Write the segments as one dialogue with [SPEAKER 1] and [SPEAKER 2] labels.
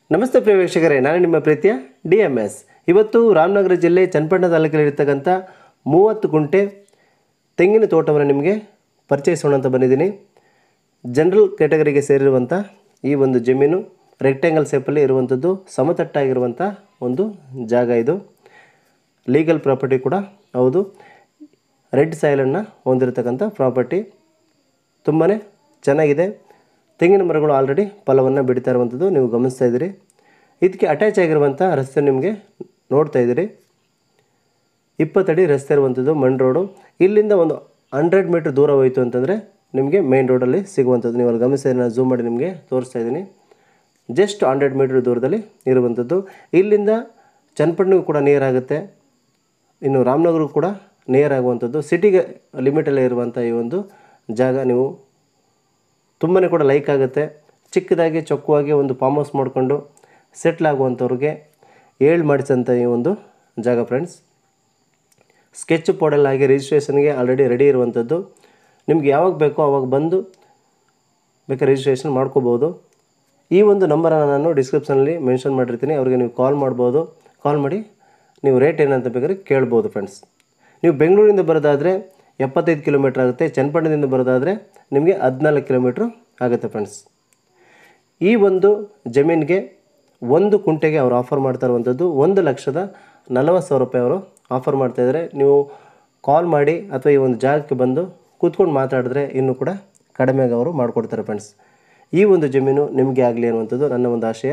[SPEAKER 1] ನಮಸ್ತೆ ಪ್ರಿಯ ವೀಕ್ಷಕರೇ ನಾನು ನಿಮ್ಮ ಪ್ರೀತಿಯ ಡಿ ಎಮ್ ಎಸ್ ಇವತ್ತು ರಾಮನಗರ ಜಿಲ್ಲೆ ಚನ್ನಪಟ್ಟಣ ತಾಲೂಕಲ್ಲಿರ್ತಕ್ಕಂಥ ಮೂವತ್ತು ಗುಂಟೆ ತೆಂಗಿನ ತೋಟವನ್ನು ನಿಮಗೆ ಪರಿಚಯಿಸೋಣ ಅಂತ ಬಂದಿದ್ದೀನಿ ಜನರಲ್ ಕ್ಯಾಟಗರಿಗೆ ಸೇರಿರುವಂಥ ಈ ಒಂದು ಜಮೀನು ರೆಕ್ಟ್ಯಾಂಗಲ್ ಶೇಪಲ್ಲಿ ಇರುವಂಥದ್ದು ಸಮತಟ್ಟಾಗಿರುವಂಥ ಒಂದು ಜಾಗ ಇದು ಲೀಗಲ್ ಪ್ರಾಪರ್ಟಿ ಕೂಡ ಹೌದು ರೆಡ್ ಸಾಯಿಲನ್ನು ಹೊಂದಿರತಕ್ಕಂಥ ಪ್ರಾಪರ್ಟಿ ತುಂಬಾ ಚೆನ್ನಾಗಿದೆ ತೆಂಗಿನ ಮರಗಳು ಆಲ್ರೆಡಿ ಫಲವನ್ನು ಬಿಡ್ತಾ ಇರುವಂಥದ್ದು ನೀವು ಗಮನಿಸ್ತಾ ಇದ್ದೀರಿ ಇದಕ್ಕೆ ಅಟ್ಯಾಚ್ ಆಗಿರುವಂಥ ರಸ್ತೆ ನಿಮಗೆ ನೋಡ್ತಾ ಇದ್ದೀರಿ ಇಪ್ಪತ್ತಡಿ ರಸ್ತೆ ಇರುವಂಥದ್ದು ಮಣ್ ರೋಡು ಇಲ್ಲಿಂದ ಒಂದು ಹಂಡ್ರೆಡ್ ಮೀಟ್ರ್ ದೂರ ಹೋಯಿತು ಅಂತಂದರೆ ನಿಮಗೆ ಮೇನ್ ರೋಡಲ್ಲಿ ಸಿಗುವಂಥದ್ದು ನೀವು ಅಲ್ಲಿ ಗಮನಿಸಿ ನಾನು ಝೂಮ್ ಮಾಡಿ ನಿಮಗೆ ತೋರಿಸ್ತಾ ಇದ್ದೀನಿ ಜಸ್ಟ್ ಹಂಡ್ರೆಡ್ ಮೀಟ್ರ್ ದೂರದಲ್ಲಿ ಇರುವಂಥದ್ದು ಇಲ್ಲಿಂದ ಚನ್ನಪಟ್ಟಣಗೂ ಕೂಡ ನಿಯರ್ ಆಗುತ್ತೆ ಇನ್ನು ರಾಮನಗರಕ್ಕೂ ಕೂಡ ನಿಯರ್ ಆಗುವಂಥದ್ದು ಸಿಟಿಗೆ ಲಿಮಿಟಲ್ಲೇ ಇರುವಂಥ ಈ ಒಂದು ಜಾಗ ನೀವು ತುಂಬಾ ಕೂಡ ಲೈಕ್ ಆಗುತ್ತೆ ಚಿಕ್ಕದಾಗಿ ಚೊಕ್ಕವಾಗಿ ಒಂದು ಫಾರ್ಮ್ ಹೌಸ್ ಮಾಡಿಕೊಂಡು ಸೆಟ್ಲ್ ಆಗುವಂಥವ್ರಿಗೆ ಏಳು ಮಾಡಿಸಂಥ ಈ ಒಂದು ಜಾಗ ಫ್ರೆಂಡ್ಸ್ ಸ್ಕೆಚ್ ಆಗಿ ರಿಜಿಸ್ಟ್ರೇಷನ್ಗೆ ಆಲ್ರೆಡಿ ರೆಡಿ ಇರುವಂಥದ್ದು ನಿಮ್ಗೆ ಯಾವಾಗ ಬೇಕೋ ಅವಾಗ ಬಂದು ಬೇಕಾದ್ರೆ ರಿಜಿಸ್ಟ್ರೇಷನ್ ಮಾಡ್ಕೋಬೋದು ಈ ಒಂದು ನಂಬರನ್ನು ನಾನು ಡಿಸ್ಕ್ರಿಪ್ಷನಲ್ಲಿ ಮೆನ್ಷನ್ ಮಾಡಿರ್ತೀನಿ ಅವ್ರಿಗೆ ನೀವು ಕಾಲ್ ಮಾಡ್ಬೋದು ಕಾಲ್ ಮಾಡಿ ನೀವು ರೇಟ್ ಏನಂತ ಬೇಕಾದ್ರೆ ಕೇಳ್ಬೋದು ಫ್ರೆಂಡ್ಸ್ ನೀವು ಬೆಂಗಳೂರಿಂದ ಬರೋದಾದರೆ ಎಪ್ಪತ್ತೈದು ಕಿಲೋಮೀಟ್ರ್ ಆಗುತ್ತೆ ಚನ್ನಪಟ್ಟಣದಿಂದ ಬರೋದಾದರೆ ನಿಮಗೆ ಹದಿನಾಲ್ಕು ಕಿಲೋಮೀಟ್ರ್ ಆಗುತ್ತೆ ಫ್ರೆಂಡ್ಸ್ ಈ ಒಂದು ಜಮೀನಿಗೆ ಒಂದು ಕುಂಟೆಗೆ ಅವರು ಆಫರ್ ಮಾಡ್ತಾ ಇರುವಂಥದ್ದು ಒಂದು ಲಕ್ಷದ ನಲವತ್ತು ಸಾವಿರ ರೂಪಾಯಿ ಅವರು ಆಫರ್ ಮಾಡ್ತಾಯಿದ್ದಾರೆ ನೀವು ಕಾಲ್ ಮಾಡಿ ಅಥವಾ ಈ ಒಂದು ಜಾಗಕ್ಕೆ ಬಂದು ಕೂತ್ಕೊಂಡು ಮಾತಾಡಿದ್ರೆ ಇನ್ನೂ ಕೂಡ ಕಡಿಮೆಗೆ ಅವರು ಮಾಡಿಕೊಡ್ತಾರೆ ಫ್ರೆಂಡ್ಸ್ ಈ ಒಂದು ಜಮೀನು ನಿಮಗೆ ಆಗಲಿ ಅನ್ನುವಂಥದ್ದು ನನ್ನ ಒಂದು ಆಶಯ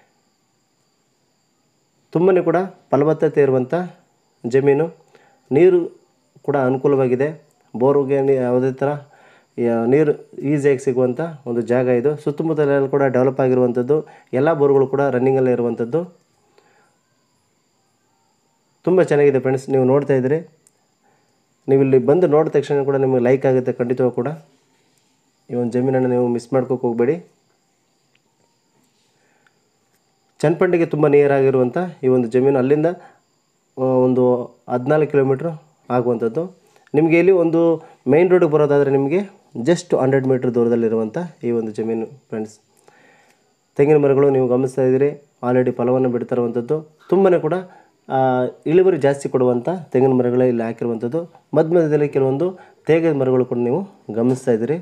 [SPEAKER 1] ತುಂಬಾ ಕೂಡ ಫಲವತ್ತತೆ ಇರುವಂಥ ಜಮೀನು ನೀರು ಕೂಡ ಅನುಕೂಲವಾಗಿದೆ ಬೋರ್ಗೆ ನೀ- ಯಾವುದೇ ಥರ ಯಾ- ನೀರು ಈಸಿಯಾಗಿ ಸಿಗುವಂಥ ಒಂದು ಜಾಗ ಇದು ಸುತ್ತಮುತ್ತಲೆಲ್ಲ ಕೂಡ ಡೆವಲಪ್ ಆಗಿರುವಂಥದ್ದು ಎಲ್ಲ ಬೋರ್ಗಳು ಕೂಡ ರನ್ನಿಂಗಲ್ಲೇ ಇರುವಂಥದ್ದು ತುಂಬ ಚೆನ್ನಾಗಿದೆ ಫ್ರೆಂಡ್ಸ್ ನೀವು ನೋಡ್ತಾ ಇದ್ದೀರಿ ನೀವು ಇಲ್ಲಿ ಬಂದು ನೋಡಿದ ತಕ್ಷಣ ಕೂಡ ನಿಮಗೆ ಲೈಕ್ ಆಗುತ್ತೆ ಖಂಡಿತವಾಗಿ ಕೂಡ ಈ ಒಂದು ಜಮೀನನ್ನು ನೀವು ಮಿಸ್ ಮಾಡ್ಕೋಕೆ ಹೋಗಬೇಡಿ ಚನ್ನಪಟ್ಟಿಗೆ ತುಂಬ ನಿಯರ್ ಆಗಿರುವಂಥ ಈ ಒಂದು ಜಮೀನು ಅಲ್ಲಿಂದ ಆ, ಒಂದು ಹದಿನಾಲ್ಕು ಕಿಲೋಮೀಟ್ರ್ ಆಗುವಂಥದ್ದು ನಿಮಗೆ ಇಲ್ಲಿ ಒಂದು ಮೈನ್ ರೋಡಿಗೆ ಬರೋದಾದರೆ ನಿಮಗೆ ಜಸ್ಟ್ ಹಂಡ್ರೆಡ್ ಮೀಟ್ರ್ ದೂರದಲ್ಲಿರುವಂಥ ಈ ಒಂದು ಜಮೀನು ಫ್ರೆಂಡ್ಸ್ ತೆಂಗಿನ ಮರಗಳು ನೀವು ಗಮನಿಸ್ತಾ ಇದ್ದೀರಿ ಆಲ್ರೆಡಿ ಫಲವನ್ನು ಬಿಡ್ತಾ ಇರುವಂಥದ್ದು ತುಂಬಾ ಕೂಡ ಆ, ಇಳುವರಿ ಜಾಸ್ತಿ ಕೊಡುವಂಥ ತೆಂಗಿನ ಮರಗಳೇ ಇಲ್ಲಿ ಹಾಕಿರುವಂಥದ್ದು ಮಧ್ಯ ಮಧ್ಯದಲ್ಲಿ ಕೆಲವೊಂದು ತೇಗದ ಮರಗಳು ಕೂಡ ನೀವು ಗಮನಿಸ್ತಾ ಇದ್ದೀರಿ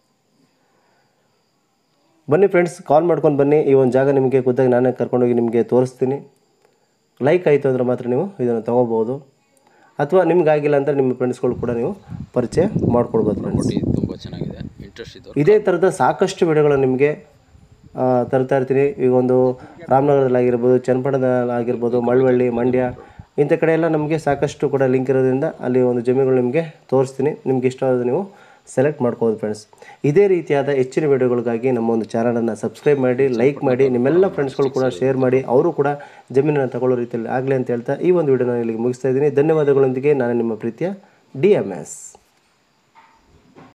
[SPEAKER 1] ಬನ್ನಿ ಫ್ರೆಂಡ್ಸ್ ಕಾಲ್ ಮಾಡ್ಕೊಂಡು ಬನ್ನಿ ಈ ಒಂದು ಜಾಗ ನಿಮಗೆ ಖುದ್ದಾಗಿ ನಾನೇ ಕರ್ಕೊಂಡೋಗಿ ನಿಮಗೆ ತೋರಿಸ್ತೀನಿ ಲೈಕ್ ಆಯಿತು ಅಂದರೆ ಮಾತ್ರ ನೀವು ಇದನ್ನು ತೊಗೋಬೋದು ಅಥವಾ ನಿಮ್ಗೆ ಆಗಿಲ್ಲ ಅಂತ ನಿಮ್ಮ ಫ್ರೆಂಡ್ಸ್ಗಳು ಕೂಡ ನೀವು ಪರಿಚಯ ಮಾಡ್ಕೊಡ್ಬೋದು ಫ್ರೆಂಡ್ಸ್
[SPEAKER 2] ಇದು ತುಂಬ ಚೆನ್ನಾಗಿದೆ ಇಂಟ್ರೆಸ್ಟ್ ಇದ್ದವ್ರು
[SPEAKER 1] ಇದೇ ಥರದ ಸಾಕಷ್ಟು ವಿಡಿಯೋಗಳು ನಿಮಗೆ ಆ, ತರ್ತಾ ಇರ್ತೀನಿ ಈಗ ಒಂದು ರಾಮನಗರದಲ್ಲಿ ಆಗಿರ್ಬೋದು ಚನ್ನಪಟ್ಟಣದಲ್ಲಿ ಆಗಿರ್ಬೋದು ಮಳವಳ್ಳಿ ಮಂಡ್ಯ ಇಂಥ ಕಡೆ ಎಲ್ಲ ನಮಗೆ ಸಾಕಷ್ಟು ಕೂಡ ಲಿಂಕ್ ಇರೋದ್ರಿಂದ ಅಲ್ಲಿ ಒಂದು ಜಮೀನುಗಳು ನಿಮಗೆ ತೋರಿಸ್ತೀನಿ ನಿಮ್ಗೆ ಇಷ್ಟವಾದ ನೀವು ಸೆಲೆಕ್ಟ್ ಮಾಡ್ಕೋಬೋದು ಫ್ರೆಂಡ್ಸ್ ಇದೇ ರೀತಿಯಾದ ಹೆಚ್ಚಿನ ವಿಡಿಯೋಗಳಿಗಾಗಿ ನಮ್ಮ ಒಂದು ಚಾನಲನ್ನು ಸಬ್ಸ್ಕ್ರೈಬ್ ಮಾಡಿ ಲೈಕ್ ಮಾಡಿ ನಿಮ್ಮೆಲ್ಲ ಫ್ರೆಂಡ್ಸ್ಗಳು ಕೂಡ ಶೇರ್ ಮಾಡಿ ಅವರು ಕೂಡ ಜಮೀನನ್ನು ತಗೊಳ್ಳೋ ರೀತಿಯಲ್ಲಿ ಆಗಲಿ ಅಂತ ಹೇಳ್ತಾ ಈ ಒಂದು ವಿಡಿಯೋನ ಇಲ್ಲಿಗೆ ಮುಗಿಸ್ತಾ ಇದ್ದೀನಿ ಧನ್ಯವಾದಗಳೊಂದಿಗೆ ನಾನು ನಿಮ್ಮ ಪ್ರೀತಿಯ ಡಿ ಎಮ್ ಎಸ್